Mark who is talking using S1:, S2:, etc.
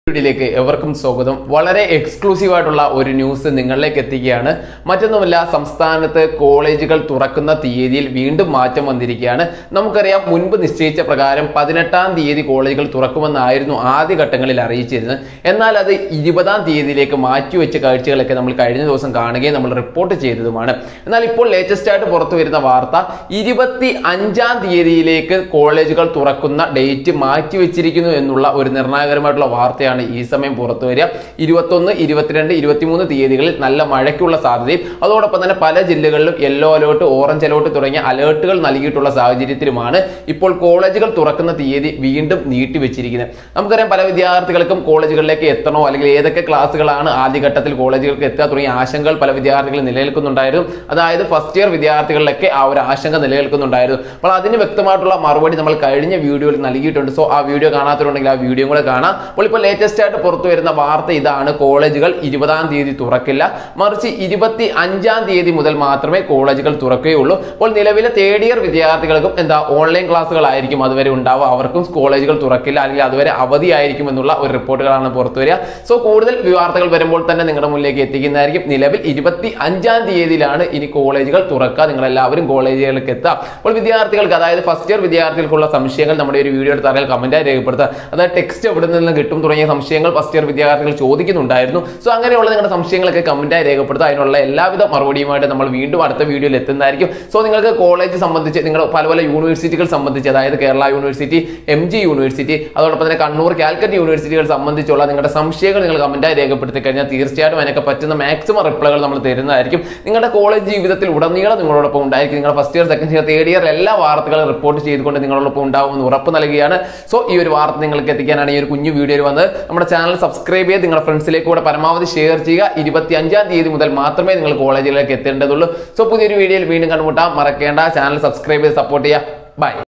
S1: വീഡിയോയിലേക്ക് എവർക്കും സ്വാഗതം വളരെ എക്സ്ക്ലൂസീവ് ആയിട്ടുള്ള ഒരു ന്യൂസ് നിങ്ങളിലേക്ക് എത്തിക്കുകയാണ് മറ്റൊന്നുമല്ല സംസ്ഥാനത്ത് കോളേജുകൾ തുറക്കുന്ന തീയതിയിൽ വീണ്ടും മാറ്റം വന്നിരിക്കുകയാണ് നമുക്കറിയാം മുൻപ് നിശ്ചയിച്ച പ്രകാരം പതിനെട്ടാം തീയതി കോളേജുകൾ തുറക്കുമെന്നായിരുന്നു ആദ്യഘട്ടങ്ങളിൽ അറിയിച്ചിരുന്നത് എന്നാൽ അത് ഇരുപതാം തീയതിയിലേക്ക് മാറ്റിവെച്ച കാഴ്ചകളൊക്കെ നമ്മൾ കഴിഞ്ഞ ദിവസം കാണുകയും നമ്മൾ റിപ്പോർട്ട് ചെയ്തതുമാണ് എന്നാൽ ഇപ്പോൾ ലേറ്റസ്റ്റ് ആയിട്ട് പുറത്തു വരുന്ന വാർത്ത ഇരുപത്തി അഞ്ചാം തീയതിയിലേക്ക് കോളേജുകൾ തുറക്കുന്ന ഡേറ്റ് മാറ്റിവെച്ചിരിക്കുന്നു എന്നുള്ള ഒരു നിർണായകരമായിട്ടുള്ള വാർത്തയാണ് ഈ സമയം പുറത്തു വരിക ഇരുപത്തൊന്ന് ഇരുപത്തിരണ്ട് ഇരുപത്തിമൂന്ന് തീയതികളിൽ നല്ല മഴയ്ക്കുള്ള സാധ്യതയും അതോടൊപ്പം തന്നെ പല ജില്ലകളിലും യെല്ലോ അലേർട്ട് ഓറഞ്ച് അലേർട്ട് തുടങ്ങിയ അലേർട്ടുകൾ നൽകിയിട്ടുള്ള സാഹചര്യത്തിലുമാണ് ഇപ്പോൾ കോളേജുകൾ തുറക്കുന്ന തീയതി വീണ്ടും നീട്ടിവെച്ചിരിക്കുന്നത് നമുക്കറിയാം പല വിദ്യാർത്ഥികൾക്കും കോളേജുകളിലേക്ക് എത്തണോ അല്ലെങ്കിൽ ഏതൊക്കെ ക്ലാസ്സുകളാണ് ആദ്യഘട്ടത്തിൽ കോളേജുകൾക്ക് എത്തുക തുടങ്ങിയ ആശങ്കകൾ പല വിദ്യാർത്ഥികളും നിലനിൽക്കുന്നുണ്ടായിരുന്നു അതായത് ഫസ്റ്റ് ഇയർ വിദ്യാർത്ഥികളിലൊക്കെ ആ ഒരു ആശങ്ക നിലനിൽക്കുന്നുണ്ടായിരുന്നു അപ്പോൾ അതിന് വ്യക്തമായിട്ടുള്ള മറുപടി നമ്മൾ കഴിഞ്ഞ വീഡിയോയിൽ നൽകിയിട്ടുണ്ട് സോ ആ വീഡിയോ കാണാത്തവരുണ്ടെങ്കിൽ ആ വീഡിയോ കൂടെ കാണാം അപ്പോൾ ഇപ്പോൾ ലേറ്റസ്റ്റ് ആയിട്ട് പുറത്തു വരുന്ന വാർത്ത ഇതാണ് കോളേജുകൾ ഇരുപതാം തീയതി തുറക്കില്ല മറിച്ച് ഇരുപത്തി അഞ്ചാം തീയതി മുതൽ മാത്രമേ കോളേജുകൾ തുറക്കുകയുള്ളൂ അപ്പോൾ നിലവിലെ തേർഡ് ഇയർ വിദ്യാർത്ഥികൾക്കും എന്താ ഓൺലൈൻ ക്ലാസ്സുകളായിരിക്കും അതുവരെ ഉണ്ടാവുക അവർക്കും കോളേജുകൾ തുറക്കില്ല അല്ലെങ്കിൽ അതുവരെ അവധിയായിരിക്കും എന്നുള്ള ഒരു റിപ്പോർട്ടുകളാണ് പുറത്തു വരിക സോ കൂടുതൽ വാർത്തകൾ വരുമ്പോൾ തന്നെ നിങ്ങളുടെ മുന്നിലേക്ക് എത്തിക്കുന്നതായിരിക്കും നിലവിൽ ഇരുപത്തി അഞ്ചാം തീയതിയിലാണ് ഇനി കോളേജുകൾ തുറക്കുക നിങ്ങൾ എല്ലാവരും കോളേജുകളിലേക്ക് എത്താം അപ്പോൾ വിദ്യാർത്ഥികൾക്ക് അതായത് ഫസ്റ്റ് ഇയർ വിദ്യാർത്ഥികൾക്കുള്ള സംശയങ്ങൾ നമ്മുടെ ഒരു വീഡിയോ താരങ്ങൾ കമന്റായി രേഖപ്പെടുത്തുക അതായത് ടെക്സ്റ്റ് എവിടെ നിന്ന് കിട്ടും തുടങ്ങിയ സംശയങ്ങൾ ഫസ്റ്റ് ഇയർ വിദ്യാർത്ഥികൾ ചോദിക്കുന്നുണ്ടായിരുന്നു സോ അങ്ങനെയുള്ള നിങ്ങളുടെ സംശയങ്ങളൊക്കെ കമന്റായി രേഖപ്പെടുത്തുക അതിനുള്ള എല്ലാവിധ മറുപടിയുമായിട്ട് നമ്മൾ വീണ്ടും അടുത്ത വീഡിയോയിൽ എത്തുന്നതായിരിക്കും സോ നിങ്ങൾക്ക് കോളേജ് സംബന്ധിച്ച് നിങ്ങൾ പല പല യൂണിവേഴ്സിറ്റികൾ സംബന്ധിച്ച് അതായത് Kerala university M G university അതോടൊപ്പം തന്നെ കണ്ണൂർ കാലിക്കറ്റ് യൂണിവേഴ്സിറ്റികൾ സംബന്ധിച്ചുള്ള നിങ്ങളുടെ സംശയങ്ങൾ നിങ്ങൾ കമന്റായി രേഖപ്പെടുത്തി കഴിഞ്ഞാൽ തീർച്ചയായിട്ടും അതിനൊക്കെ പറ്റുന്ന മാക്സിമം റിപ്ലൈകൾ നമ്മൾ തരുന്നതായിരിക്കും നിങ്ങളുടെ കോളേജ് ജീവിതത്തിൽ ഉടനീളം നിങ്ങളോടൊപ്പം ഉണ്ടായിരിക്കും നിങ്ങളുടെ first year second year third year എല്ലാ വാർത്തകളും റിപ്പോർട്ട് ചെയ്തുകൊണ്ട് നിങ്ങളോടൊപ്പം ഉണ്ടാവുമെന്ന് ഉറപ്പ് നൽകുകയാണ് സോ ഈ ഒരു വാർത്ത നിങ്ങൾക്ക് എത്തിക്കാനാണ് ഈ ഒരു കുഞ്ഞു വീഡിയോയിൽ വന്നത് നമ്മുടെ ചാനൽ സബ്സ്ക്രൈബ് ചെയ്ത് നിങ്ങളുടെ ഫ്രണ്ട്സിലേക്ക് കൂടെ പരമാവധി ഷെയർ ചെയ്യുക ഇരുപത്തി അഞ്ചാം തീയതി മുതൽ മാത്രമേ നിങ്ങൾ കോളേജിലേക്ക് എത്തേണ്ടതുള്ളൂ സോ പുതിയൊരു വീഡിയോയിൽ വീണ്ടും കണ്ടുമുട്ടാം മറക്കേണ്ട ചാനൽ സബ്സ്ക്രൈബ് ചെയ്ത് സപ്പോർട്ട് ചെയ്യുക ബൈ